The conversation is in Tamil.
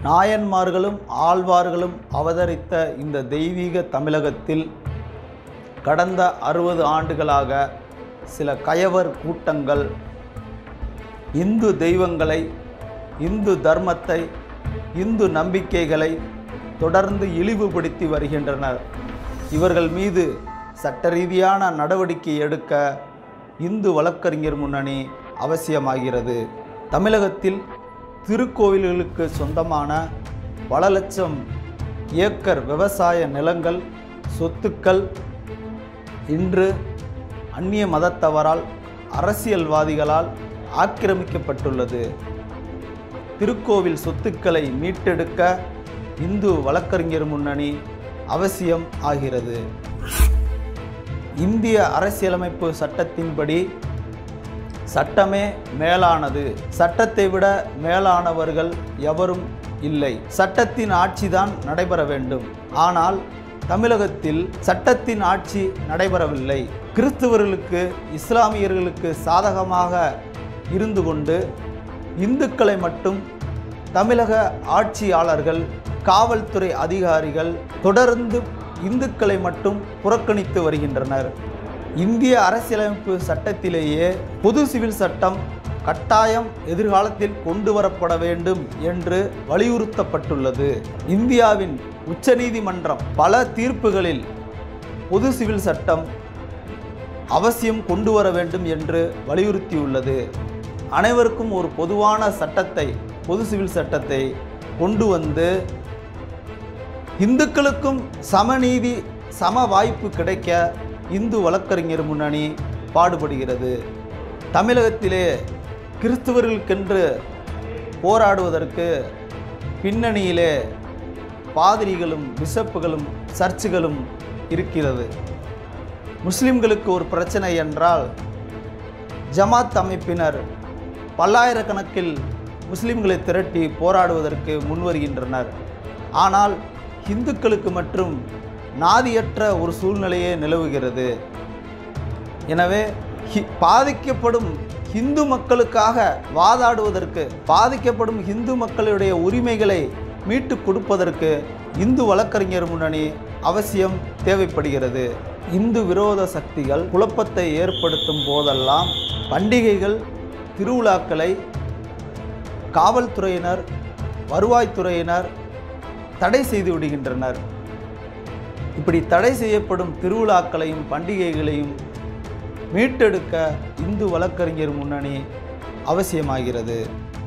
நாயன்மார்களும் ஆழ்வார்களும் அவதரித்த இந்த தெய்வீக தமிழகத்தில் கடந்த அறுபது ஆண்டுகளாக சில கயவர் கூட்டங்கள் இந்து தெய்வங்களை இந்து தர்மத்தை இந்து நம்பிக்கைகளை தொடர்ந்து இழிவுபடுத்தி வருகின்றனர் இவர்கள் மீது சட்ட ரீதியான நடவடிக்கை எடுக்க இந்து வழக்கறிஞர் முன்னணி அவசியமாகிறது தமிழகத்தில் திருக்கோவில்களுக்கு சொந்தமான பல லட்சம் ஏக்கர் விவசாய நிலங்கள் சொத்துக்கள் இன்று அந்நிய மதத்தவரால் அரசியல்வாதிகளால் ஆக்கிரமிக்கப்பட்டுள்ளது திருக்கோவில் சொத்துக்களை மீட்டெடுக்க இந்து வழக்கறிஞர் முன்னணி அவசியம் ஆகிறது இந்திய அரசியலமைப்பு சட்டத்தின்படி சட்டமே மேலானது சட்டத்தை விட மேலானவர்கள் எவரும் இல்லை சட்டத்தின் ஆட்சிதான் நடைபெற வேண்டும் ஆனால் தமிழகத்தில் சட்டத்தின் ஆட்சி நடைபெறவில்லை கிறிஸ்தவர்களுக்கு இஸ்லாமியர்களுக்கு சாதகமாக இருந்து கொண்டு இந்துக்களை மட்டும் தமிழக ஆட்சியாளர்கள் காவல்துறை அதிகாரிகள் தொடர்ந்து இந்துக்களை மட்டும் புறக்கணித்து வருகின்றனர் இந்திய அரசியலமைப்பு சட்டத்திலேயே பொது சிவில் சட்டம் கட்டாயம் எதிர்காலத்தில் கொண்டு வரப்பட வேண்டும் என்று வலியுறுத்தப்பட்டுள்ளது இந்தியாவின் உச்சநீதிமன்றம் பல தீர்ப்புகளில் பொது சிவில் சட்டம் அவசியம் கொண்டு வர வேண்டும் என்று வலியுறுத்தியுள்ளது அனைவருக்கும் ஒரு பொதுவான சட்டத்தை பொது சிவில் சட்டத்தை கொண்டு வந்து இந்துக்களுக்கும் சமநீதி சம வாய்ப்பு கிடைக்க இந்து வழக்கறிஞர் முன்னணி பாடுபடுகிறது தமிழகத்திலே கிறிஸ்தவர்களுக்கென்று போராடுவதற்கு பின்னணியிலே பாதிரிகளும் பிஷப்புகளும் சர்ச்சுகளும் இருக்கிறது முஸ்லிம்களுக்கு ஒரு பிரச்சனை என்றால் ஜமாத் அமைப்பினர் பல்லாயிரக்கணக்கில் முஸ்லிம்களை திரட்டி போராடுவதற்கு முன்வருகின்றனர் ஆனால் இந்துக்களுக்கு மற்றும் நாதியற்ற ஒரு சூழ்நிலையே நிலவுகிறது எனவே ஹி- பாதிக்கப்படும் இந்து மக்களுக்காக வாதாடுவதற்கு பாதிக்கப்படும் இந்து மக்களுடைய உரிமைகளை மீட்டு கொடுப்பதற்கு இந்து வழக்கறிஞர் முன்னணி அவசியம் தேவைப்படுகிறது இந்து விரோத சக்திகள் குழப்பத்தை ஏற்படுத்தும் போதெல்லாம் பண்டிகைகள் திருவிழாக்களை காவல்துறையினர் வருவாய்த்துறையினர் தடை செய்து விடுகின்றனர் இப்படி தடை செய்யப்படும் திருவிழாக்களையும் பண்டிகைகளையும் மீட்டெடுக்க இந்து வழக்கறிஞர் முன்னணி அவசியமாகிறது